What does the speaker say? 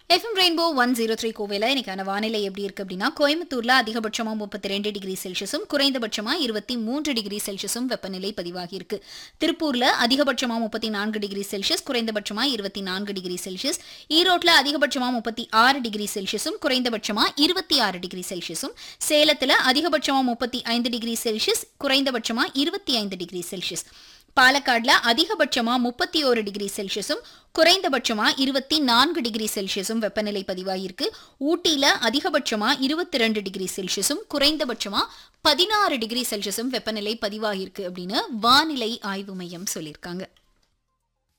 FM rainbow one zero three கோவையில் இன்னைக்கான வானிலை எப்படி இருக்கு அப்படின்னா கோயம்புத்தூர்ல அதிகபட்சமா முப்பத்தி ரெண்டு டிகிரி செல்சியஸும் குறைந்தபட்சமா இருபத்தி மூன்று டிகிரி செல்சியஸும் வெப்பநிலை பதிவாகி இருக்கு திருப்பூர்ல அதிகபட்சமா முப்பத்தி நான்கு டிகிரி செல்சியஸ் குறைந்தபட்சமா இருபத்தி நான்கு டிகிரி செல்சியஸ் ஈரோட்ல அதிகபட்சமா முப்பத்தி ஆறு டிகிரி செல்சியஸும் குறைந்தபட்சமா இருபத்தி ஆறு டிகிரி செல்சியஸும் சேலத்துல அதிகபட்சமா முப்பத்தி ஐந்து டிகிரி செல்சியஸ் குறைந்தபட்சமா இருபத்தி ஐந்து டிகிரி செல்சியஸ் பாலக்காடுல அதிகபட்சமா முப்பத்தி ஒரு டிகிரி செல்சியஸும் குறைந்தபட்சமா இருபத்தி நான்கு டிகிரி செல்சியஸும் வெப்பநிலை பதிவாகியிருக்கு ஊட்டியில அதிகபட்சமா இருபத்தி ரெண்டு டிகிரி செல்சியஸும் குறைந்தபட்சமா பதினாறு டிகிரி செல்சியஸும் வெப்பநிலை பதிவாகியிருக்கு அப்படின்னு வானிலை ஆய்வு மையம் சொல்லியிருக்காங்க